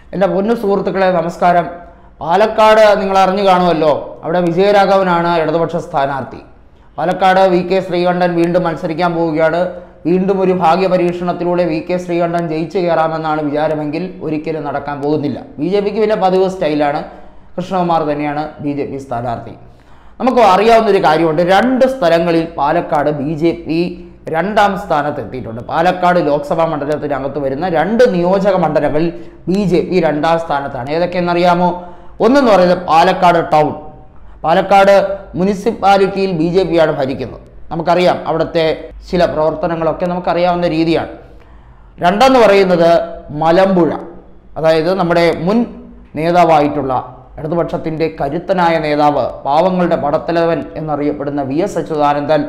എൻ്റെ പൊന്നു സുഹൃത്തുക്കളെ നമസ്കാരം പാലക്കാട് നിങ്ങൾ അറിഞ്ഞു കാണുമല്ലോ അവിടെ വിജയരാഘവനാണ് ഇടതുപക്ഷ സ്ഥാനാർത്ഥി പാലക്കാട് വി കെ ശ്രീകണ്ഠൻ വീണ്ടും മത്സരിക്കാൻ പോവുകയാണ് വീണ്ടും ഒരു ഭാഗ്യ പരീക്ഷണത്തിലൂടെ വി കെ ശ്രീകണ്ഠൻ ജയിച്ചു കയറാമെന്നാണ് വിചാരമെങ്കിൽ ഒരിക്കലും നടക്കാൻ പോകുന്നില്ല ബി ജെ പിക്ക് പിന്നെ പതിവ് സ്റ്റൈലാണ് കൃഷ്ണകുമാർ തന്നെയാണ് ബി ജെ പി സ്ഥാനാർത്ഥി നമുക്ക് അറിയാവുന്ന ഒരു കാര്യമുണ്ട് രണ്ട് സ്ഥലങ്ങളിൽ പാലക്കാട് ബി ജെ പി രണ്ടാം സ്ഥാനത്ത് എത്തിയിട്ടുണ്ട് പാലക്കാട് ലോക്സഭാ മണ്ഡലത്തിനകത്ത് വരുന്ന രണ്ട് നിയോജക മണ്ഡലങ്ങളിൽ ബി ജെ പി രണ്ടാം സ്ഥാനത്താണ് ഏതൊക്കെയെന്നറിയാമോ ഒന്നെന്ന് പറയുന്നത് പാലക്കാട് ടൗൺ പാലക്കാട് മുനിസിപ്പാലിറ്റിയിൽ ബി ജെ പിയാണ് ഭരിക്കുന്നത് നമുക്കറിയാം അവിടുത്തെ ചില പ്രവർത്തനങ്ങളൊക്കെ നമുക്കറിയാവുന്ന രീതിയാണ് രണ്ടെന്ന് പറയുന്നത് മലമ്പുഴ അതായത് നമ്മുടെ മുൻ നേതാവായിട്ടുള്ള ഇടതുപക്ഷത്തിൻ്റെ കരുത്തനായ നേതാവ് പാവങ്ങളുടെ പടത്തലവൻ എന്നറിയപ്പെടുന്ന വി എസ് അച്യുതാനന്ദൻ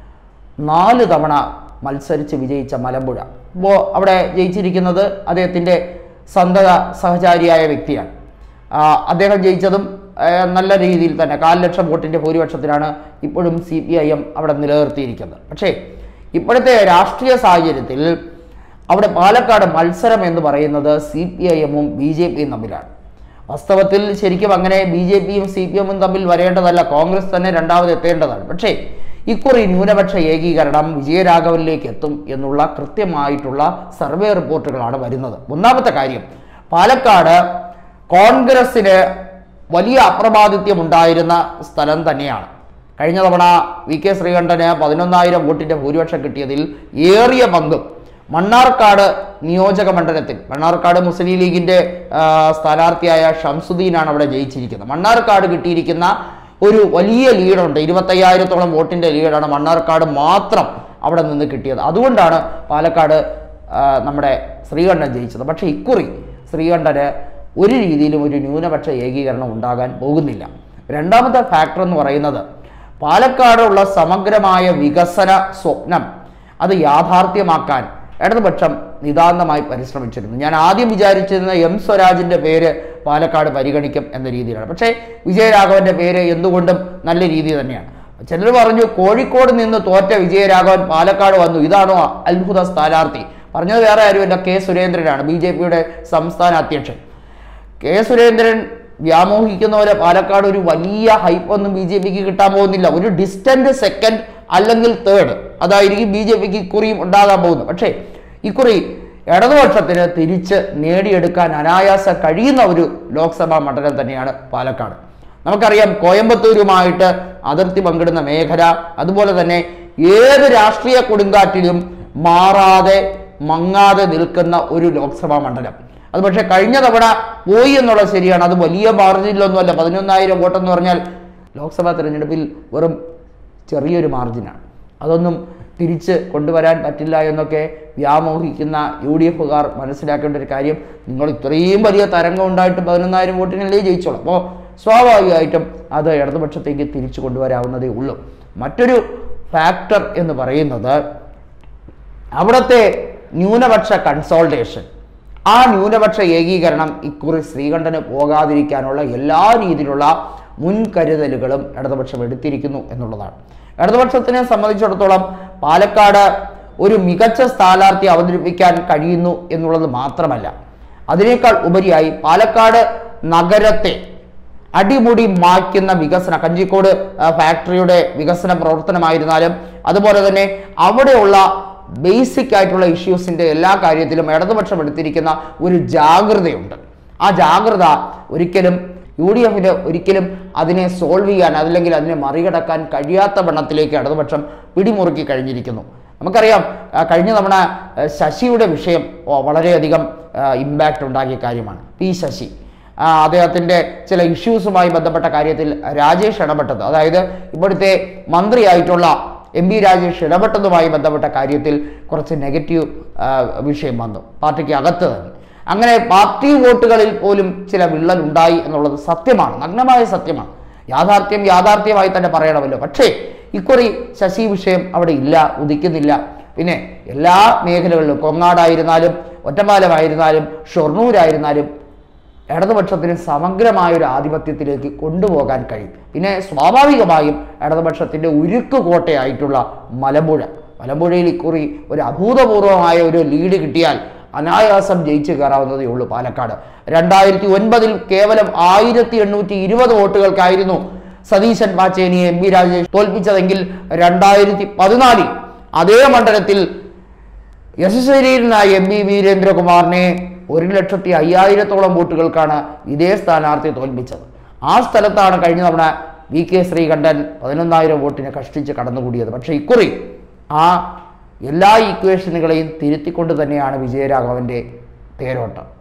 നാല് തവണ മത്സരിച്ച് വിജയിച്ച മലമ്പുഴ ഇപ്പോൾ അവിടെ ജയിച്ചിരിക്കുന്നത് അദ്ദേഹത്തിൻ്റെ സന്തത സഹചാരിയായ വ്യക്തിയാണ് ആ, അദ്ദേഹം ജയിച്ചതും ആ, നല്ല രീതിയിൽ തന്നെ കാൽ ലക്ഷം വോട്ടിൻ്റെ ഭൂരിപക്ഷത്തിലാണ് ഇപ്പോഴും സി പി ഐ എം അവിടെ നിലനിർത്തിയിരിക്കുന്നത് പക്ഷേ ഇപ്പോഴത്തെ രാഷ്ട്രീയ സാഹചര്യത്തിൽ അവിടെ പാലക്കാട് മത്സരം എന്ന് പറയുന്നത് സി പി ഐ എമ്മും ബി ജെ പിയും തമ്മിലാണ് വാസ്തവത്തിൽ ശരിക്കും അങ്ങനെ ബി ജെ പിയും സി പി എമ്മും തമ്മിൽ വരേണ്ടതല്ല കോൺഗ്രസ് തന്നെ രണ്ടാമത് എത്തേണ്ടതാണ് പക്ഷേ ഇക്കുറി ന്യൂനപക്ഷ ഏകീകരണം വിജയരാഘവനിലേക്ക് എത്തും എന്നുള്ള കൃത്യമായിട്ടുള്ള സർവേ റിപ്പോർട്ടുകളാണ് വരുന്നത് ഒന്നാമത്തെ കാര്യം പാലക്കാട് കോൺഗ്രസിന് വലിയ അപ്രമാദിത്യം ഉണ്ടായിരുന്ന സ്ഥലം തന്നെയാണ് കഴിഞ്ഞ തവണ വി കെ ശ്രീകണ്ഠന് പതിനൊന്നായിരം വോട്ടിന്റെ ഭൂരിപക്ഷം കിട്ടിയതിൽ ഏറിയ പങ്കും മണ്ണാർക്കാട് നിയോജക മണ്ഡലത്തിൽ മണ്ണാർക്കാട് മുസ്ലിം ലീഗിന്റെ ആ, സ്ഥാനാർത്ഥിയായ ഷംസുദ്ദീനാണ് അവിടെ ജയിച്ചിരിക്കുന്നത് മണ്ണാർക്കാട് കിട്ടിയിരിക്കുന്ന ഒരു വലിയ ലീഡുണ്ട് ഇരുപത്തയ്യായിരത്തോളം വോട്ടിന്റെ ലീഡാണ് മണ്ണാർക്കാട് മാത്രം അവിടെ നിന്ന് കിട്ടിയത് അതുകൊണ്ടാണ് പാലക്കാട് ആ, നമ്മുടെ ശ്രീകണ്ഠൻ ജയിച്ചത് പക്ഷേ ഇക്കുറി ശ്രീകണ്ഠന് ഒരു രീതിയിലും ഒരു ന്യൂനപക്ഷ ഏകീകരണം ഉണ്ടാകാൻ പോകുന്നില്ല രണ്ടാമത്തെ ഫാക്ടർ എന്ന് പറയുന്നത് പാലക്കാടുള്ള സമഗ്രമായ വികസന സ്വപ്നം അത് യാഥാർത്ഥ്യമാക്കാൻ ഇടതുപക്ഷം നിതാന്തമായി പരിശ്രമിച്ചിരുന്നു ഞാൻ ആദ്യം വിചാരിച്ചിരുന്ന എം സ്വരാജിന്റെ പേര് പാലക്കാട് പരിഗണിക്കും എന്ന രീതിയിലാണ് പക്ഷേ വിജയരാഘവന്റെ പേര് എന്തുകൊണ്ടും നല്ല രീതി തന്നെയാണ് ചിലർ പറഞ്ഞു കോഴിക്കോട് നിന്ന് തോറ്റ വിജയരാഘവൻ പാലക്കാട് വന്നു ഇതാണോ അത്ഭുത സ്ഥാനാർത്ഥി പറഞ്ഞത് വേറെ ആരുമല്ല കെ സുരേന്ദ്രനാണ് ബി ജെ പിയുടെ സംസ്ഥാന അധ്യക്ഷൻ കെ സുരേന്ദ്രൻ വ്യാമോഹിക്കുന്ന പോലെ പാലക്കാട് ഒരു വലിയ ഹൈപ്പ് ഒന്നും ബി ജെ പിക്ക് കിട്ടാൻ പോകുന്നില്ല ഒരു ഡിസ്റ്റന്റ് സെക്കൻഡ് അല്ലെങ്കിൽ തേർഡ് അതായിരിക്കും ബി ജെ പിക്ക് ഇക്കുറിയും ഉണ്ടാകാൻ പോകുന്നത് പക്ഷേ ഇക്കുറി ഇടതുപക്ഷത്തിന് തിരിച്ച് നേടിയെടുക്കാൻ അനായാസം കഴിയുന്ന ഒരു ലോക്സഭാ മണ്ഡലം തന്നെയാണ് പാലക്കാട് നമുക്കറിയാം കോയമ്പത്തൂരുമായിട്ട് അതിർത്തി പങ്കിടുന്ന മേഖല അതുപോലെ തന്നെ ഏത് രാഷ്ട്രീയ കൊടുങ്കാറ്റിലും മാറാതെ മങ്ങാതെ നിൽക്കുന്ന ഒരു ലോക്സഭാ മണ്ഡലം അത് പക്ഷേ കഴിഞ്ഞ തവണ പോയി എന്നുള്ളത് ശരിയാണ് അത് വലിയ മാർജിനിലൊന്നുമല്ല പതിനൊന്നായിരം വോട്ടെന്ന് പറഞ്ഞാൽ ലോക്സഭാ തെരഞ്ഞെടുപ്പിൽ വെറും ചെറിയൊരു മാർജിനാണ് അതൊന്നും തിരിച്ച് കൊണ്ടുവരാൻ പറ്റില്ല എന്നൊക്കെ വ്യാമോഹിക്കുന്ന യു ഡി എഫുകാർ മനസ്സിലാക്കേണ്ട ഒരു കാര്യം നിങ്ങൾ ഇത്രയും വലിയ തരംഗം ഉണ്ടായിട്ട് പതിനൊന്നായിരം വോട്ടിനല്ലേ ജയിച്ചോളൂ അപ്പോൾ സ്വാഭാവികമായിട്ടും അത് ഇടതുപക്ഷത്തേക്ക് തിരിച്ചു കൊണ്ടുവരാവുന്നതേ ഉള്ളൂ മറ്റൊരു ഫാക്ടർ എന്ന് പറയുന്നത് അവിടുത്തെ ന്യൂനപക്ഷ കൺസോൾട്ടേഷൻ ആ ന്യൂനപക്ഷ ഏകീകരണം ഇക്കുറി ശ്രീകണ്ഠന് പോകാതിരിക്കാനുള്ള എല്ലാ രീതിയിലുള്ള മുൻകരുതലുകളും ഇടതുപക്ഷം എടുത്തിരിക്കുന്നു എന്നുള്ളതാണ് ഇടതുപക്ഷത്തിനെ സംബന്ധിച്ചിടത്തോളം പാലക്കാട് ഒരു മികച്ച സ്ഥാനാർത്ഥി അവതരിപ്പിക്കാൻ കഴിയുന്നു എന്നുള്ളത് മാത്രമല്ല അതിനേക്കാൾ ഉപരിയായി പാലക്കാട് നഗരത്തെ അടിമുടി മാറ്റുന്ന വികസന കഞ്ചിക്കോട് ആ, ഫാക്ടറിയുടെ വികസന പ്രവർത്തനമായിരുന്നാലും അതുപോലെ തന്നെ അവിടെയുള്ള ബേസിക് ആയിട്ടുള്ള ഇഷ്യൂസിന്റെ എല്ലാ കാര്യത്തിലും ഇടതുപക്ഷം എടുത്തിരിക്കുന്ന ഒരു ജാഗ്രതയുണ്ട് ആ ജാഗ്രത ഒരിക്കലും യു ഡി എഫിന് ഒരിക്കലും അതിനെ സോൾവ് ചെയ്യാൻ അതല്ലെങ്കിൽ അതിനെ മറികടക്കാൻ കഴിയാത്ത വണ്ണത്തിലേക്ക് ഇടതുപക്ഷം പിടിമുറുക്കി കഴിഞ്ഞിരിക്കുന്നു നമുക്കറിയാം ആ, കഴിഞ്ഞ തവണ ആ, ശശിയുടെ വിഷയം ഓ, വളരെയധികം ഇമ്പാക്റ്റ് ഉണ്ടാക്കിയ കാര്യമാണ് പി ശശി ആ, അദ്ദേഹത്തിൻ്റെ ചില ഇഷ്യൂസുമായി ബന്ധപ്പെട്ട കാര്യത്തിൽ രാജേഷ് ഇടപെട്ടത് അതായത് ഇവിടുത്തെ മന്ത്രിയായിട്ടുള്ള എം പി രാജേഷ് ഇടപെട്ടതുമായി ബന്ധപ്പെട്ട കാര്യത്തിൽ കുറച്ച് നെഗറ്റീവ് ആ, വിഷയം വന്നു പാർട്ടിക്ക് അകത്ത് തന്നെ അങ്ങനെ പാർട്ടി വോട്ടുകളിൽ പോലും ചില വിള്ളൽ ഉണ്ടായി എന്നുള്ളത് സത്യമാണ് നഗ്നമായ സത്യമാണ് യാഥാർത്ഥ്യം യാഥാർത്ഥ്യമായി തന്നെ പറയണമല്ലോ പക്ഷേ ഇക്കുറി ശശി വിഷയം അവിടെ ഇല്ല ഉദിക്കുന്നില്ല പിന്നെ എല്ലാ മേഖലകളിലും കൊങ്ങാടായിരുന്നാലും ഒറ്റപ്പാലമായിരുന്നാലും ഷൊർണൂരായിരുന്നാലും ഇടതുപക്ഷത്തിന് സമഗ്രമായ ഒരു ആധിപത്യത്തിലേക്ക് കൊണ്ടുപോകാൻ കഴിയും പിന്നെ സ്വാഭാവികമായും ഇടതുപക്ഷത്തിൻ്റെ ഉരുക്ക് കോട്ടയായിട്ടുള്ള മലമ്പുഴ മലമ്പുഴയിൽ ഇക്കുറി ഒരു അഭൂതപൂർവമായ ഒരു ലീഡ് കിട്ടിയാൽ അനായാസം ജയിച്ചു കയറാവുന്നതേ ഉള്ളൂ പാലക്കാട് രണ്ടായിരത്തി ഒൻപതിൽ കേവലം ആയിരത്തി എണ്ണൂറ്റി ഇരുപത് വോട്ടുകൾക്കായിരുന്നു സതീശൻ പാച്ചേനിയെ എം പി രാജേഷ് തോൽപ്പിച്ചതെങ്കിൽ രണ്ടായിരത്തി പതിനാലിൽ അതേ മണ്ഡലത്തിൽ യശസ്വരീരനായ എം പി വീരേന്ദ്രകുമാറിനെ ഒരു ലക്ഷത്തി അയ്യായിരത്തോളം വോട്ടുകൾക്കാണ് ഇതേ സ്ഥാനാർത്ഥി തോൽപ്പിച്ചത് ആ സ്ഥലത്താണ് കഴിഞ്ഞ തവണ വി കെ ശ്രീകണ്ഠൻ പതിനൊന്നായിരം വോട്ടിന് കഷ്ടിച്ച് കടന്നുകൂടിയത് പക്ഷേ ഇക്കുറി ആ എല്ലാ ഇക്വേഷനുകളെയും തിരുത്തിക്കൊണ്ട് തന്നെയാണ് വിജയരാഘവൻ്റെ തേരോട്ടം